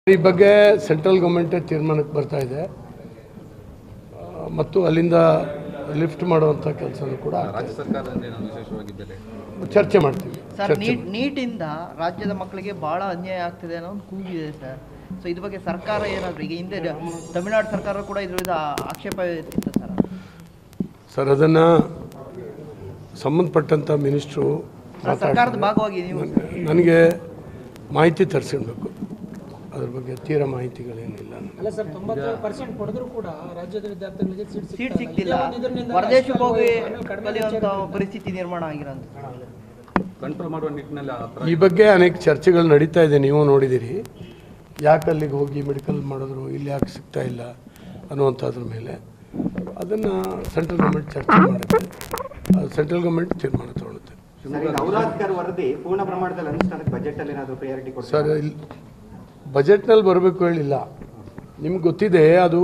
ಈ ಬಗ್ಗೆ ಸೆಂಟ್ರಲ್ ಗೌರ್ಮೆಂಟೇ ತೀರ್ಮಾನಕ್ಕೆ ಬರ್ತಾ ಇದೆ ಆ, ಮತ್ತು ಅಲ್ಲಿಂದ ಲಿಫ್ಟ್ ಮಾಡುವಂಥ ಕೆಲಸನೂ ಕೂಡ ಆಗ್ತಾ ರಾಜ್ಯ ಸರ್ಕಾರದಿಂದ ಏನಾದ್ರು ವಿಶೇಷವಾಗಿ ಬೆಲೆ ಇದೆ. ಚರ್ಚೆ ಮಾಡ್ತೀವಿ ಸರ್ ಚರ್ಚೆ ನೀಟ್ ನೀಟಿಂದ ರಾಜ್ಯದ ಮಕ್ಕಳಿಗೆ ಬಹಳ ಅನ್ಯಾಯ ಆಗ್ತಿದೆ ಅನ್ನೋ ಒಂದು ಕೂಗಿದೆ ಸರ್ ಸೊ ಇದ್ರ ಬಗ್ಗೆ ಸರ್ಕಾರ ಏನಾದ್ರು ಈಗ ಹಿಂದೆ ಡ- ತಮಿಳ್ನಾಡು ಸರ್ಕಾರ ಕೂಡ ಇದ್ರ ವಿರುದ್ಧ ಆಕ್ಷೇಪ ಇತ್ತು ಸರ್ ಸರ್ ಅದನ್ನು ಸಂಬಂಧಪಟ್ಟಂಥ ಮಿನಿಸ್ಟ್ರು ಸರ್, ಸರ್ಕಾರದ ಭಾಗವಾಗಿ ನೀವು ನನಗೆ ಮಾಹಿತಿ ತರಿಸ್ಕೊಳ್ಬೇಕು ಅದ್ರ ಬಗ್ಗೆ ತೀರಾ ಮಾಹಿತಿಗಳೇನಿಲ್ಲ ನನಗೆ. ಅಲ್ಲ ಸರ್ ತೊಂಬತ್ತು ಪರ್ಸೆಂಟ್ ಪಡೆದ್ರು ಕೂಡ ರಾಜ್ಯದ ವಿದ್ಯಾರ್ಥಿಗಳಿಗೆ ಸೀಟ್ ಸೀಟ್ ಸಿಗ್ತಿಲ್ಲ ಹೊರದೇಶಕ್ಕೆ ಹೋಗಿ ಕಲಿಯುವಂಥ ಪರಿಸ್ಥಿತಿ ನಿರ್ಮಾಣ ಆಗಿರೋದು ಕಂಟ್ರೋಲ್ ಮಾಡುವ ನಿಟ್ಟಿನಲ್ಲಿ ಆ ಥರ ಈ ಬಗ್ಗೆ ಅನೇಕ ಚರ್ಚೆಗಳು ನಡೀತಾ ಇದೆ ನೀವು ನೋಡಿದ್ದೀರಿ ಯಾಕೆ ಅಲ್ಲಿಗೆ ಹೋಗಿ ಮೆಡಿಕಲ್ ಮಾಡಿದ್ರು ಇಲ್ಲಿ ಯಾಕೆ ಸಿಗ್ತಾ ಇಲ್ಲ ಅನ್ನುವಂಥದ್ರ ಮೇಲೆ ಅದನ್ನು ಸೆಂಟ್ರಲ್ ಗೌರ್ಮೆಂಟ್ ಚರ್ಚೆ ಮಾಡುತ್ತೆ ಸೆಂಟ್ರಲ್ ಗೌರ್ಮೆಂಟ್ ತೀರ್ಮಾನ ತಗೊಳುತ್ತೆ ಸರ್ ಈಗ ಔರಾದ್ಕರ್ ವರದಿ ಪೂರ್ಣ ಪ್ರಮಾಣದಲ್ಲಿ ಅನುಷ್ಠಾನಕ್ಕೆ ಬಜೆಟ್ ಅಲ್ಲಿ ಏನಾದರೂ ಪ್ರಿಯಾರಿಟಿ ಕೊಡ್ತಾರೆ ಸರ್ ಇಲ್ಲಿ ಬಜೆಟ್ನಲ್ಲಿ ಬರಬೇಕು ಹೇಳಿಲ್ಲ ನಿಮ್ಗೆ ಗೊತ್ತಿದೆ ಅದು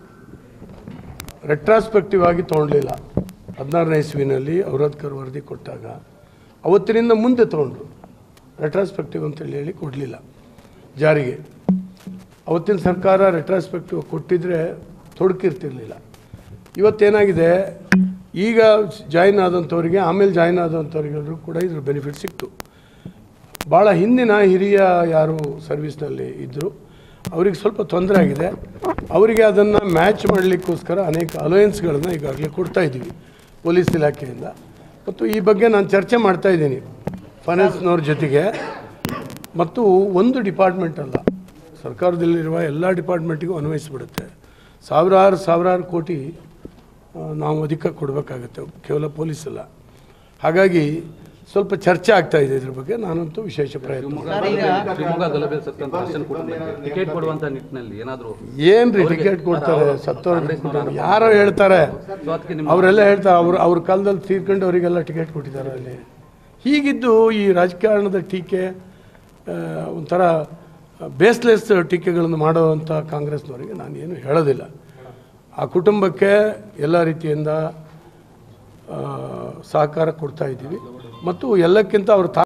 ರೆಟ್ರಾಸ್ಪೆಕ್ಟಿವ್ ಆಗಿ ತೊಗೊಳ್ಲಿಲ್ಲ ಹದಿನಾರನೇ ಇಸ್ವಿನಲ್ಲಿ ಔರಾದ್ಕರ್ ವರದಿ ಕೊಟ್ಟಾಗ ಅವತ್ತಿನಿಂದ ಮುಂದೆ ತೊಗೊಂಡ್ರು ರೆಟ್ರಾಸ್ಪೆಕ್ಟಿವ್ ಅಂತೇಳಿ ಹೇಳಿ ಕೊಡಲಿಲ್ಲ ಜಾರಿಗೆ ಅವತ್ತಿನ ಸರ್ಕಾರ ರೆಟ್ರಾಸ್ಪೆಕ್ಟಿವ್ ಕೊಟ್ಟಿದ್ರೆ ತೊಡಕಿರ್ತಿರ್ಲಿಲ್ಲ ಇವತ್ತೇನಾಗಿದೆ ಈಗ ಜಾಯಿನ್ ಆದಂಥವ್ರಿಗೆ ಆಮೇಲೆ ಜಾಯಿನ್ ಆದಂಥವ್ರಿಗೆಲ್ಲರೂ ಕೂಡ ಇದ್ರ ಬೆನಿಫಿಟ್ ಸಿಕ್ತು ಭಾಳ ಹಿಂದಿನ ಹಿರಿಯ ಯಾರು ಸರ್ವಿಸ್ನಲ್ಲಿ ಇದ್ದರು ಅವ್ರಿಗೆ ಸ್ವಲ್ಪ ತೊಂದರೆ ಆಗಿದೆ ಅವರಿಗೆ ಅದನ್ನು ಮ್ಯಾಚ್ ಮಾಡಲಿಕ್ಕೋಸ್ಕರ ಅನೇಕ ಅಲೋಯನ್ಸ್ಗಳನ್ನು ಈಗಾಗಲೇ ಕೊಡ್ತಾ ಇದ್ದೀವಿ ಪೊಲೀಸ್ ಇಲಾಖೆಯಿಂದ ಮತ್ತು ಈ ಬಗ್ಗೆ ನಾನು ಚರ್ಚೆ ಮಾಡ್ತಾ ಇದ್ದೀನಿ ಫೈನಾನ್ಸ್ನವ್ರ ಜೊತೆಗೆ ಮತ್ತು ಒಂದು ಡಿಪಾರ್ಟ್ಮೆಂಟ್ ಅಲ್ಲ ಸರ್ಕಾರದಲ್ಲಿರುವ ಎಲ್ಲ ಡಿಪಾರ್ಟ್ಮೆಂಟಿಗೂ ಅನ್ವಯಿಸಿಬಿಡುತ್ತೆ ಸಾವಿರಾರು ಸಾವಿರಾರು ಕೋಟಿ ಆ, ನಾವು ಅದಕ್ಕೆ ಕೊಡಬೇಕಾಗತ್ತೆ ಕೇವಲ ಪೊಲೀಸ್ ಅಲ್ಲ ಹಾಗಾಗಿ ಸ್ವಲ್ಪ ಚರ್ಚೆ ಆಗ್ತಾ ಇದೆ ಇದ್ರ ಬಗ್ಗೆ ನಾನಂತೂ ವಿಶೇಷ ಪ್ರಯತ್ನ ಮಾಡ್ತೀನಿ. ಶಿವಮೊಗ್ಗ ಶಿವಮೊಗ್ಗ ಗಲಭೆ ಸತ್ತಂತ ಅರ್ಶನ್ ಕುಟುಂಬಕ್ಕೆ ಟಿಕೆಟ್ ಕೊಡುವಂತ ನಿಟ್ಟಿನಲ್ಲಿ ಏನಾದರೂ ಏನ್ರಿ ಟಿಕೆಟ್ ಕೊಡ್ತಾರೆ ಸತ್ತವ್ರು ಯಾರೋ ಹೇಳ್ತಾರೆ ಸೊ ಅದಕ್ಕೆ ನಿಮ್ಮ ಅವರೆಲ್ಲ ಹೇಳ್ತಾರೆ ಅವ್ರು ಅವ್ರ ಕಾಲದಲ್ಲಿ ತೀರ್ಕೊಂಡವರಿಗೆಲ್ಲ ಟಿಕೆಟ್ ಕೊಟ್ಟಿದ್ದಾರೆ ಅಲ್ಲಿ ಹೀಗಿದ್ದು ಈ ರಾಜಕಾರಣದ ಟೀಕೆ ಆ, ಒಂಥರ ಬೇಸ್ಲೆಸ್ ಟೀಕೆಗಳನ್ನು ಮಾಡುವಂಥ ಕಾಂಗ್ರೆಸ್ನವರಿಗೆ ನಾನು ಏನು ಹೇಳೋದಿಲ್ಲ ಆ ಕುಟುಂಬಕ್ಕೆ ಎಲ್ಲ ರೀತಿಯಿಂದ ಆ, ಸಹಕಾರ ಕೊಡ್ತಾ ಇದ್ದೀವಿ ಮತ್ತು ಎಲ್ಲಕ್ಕಿಂತ ಅವ್ರ ತಾ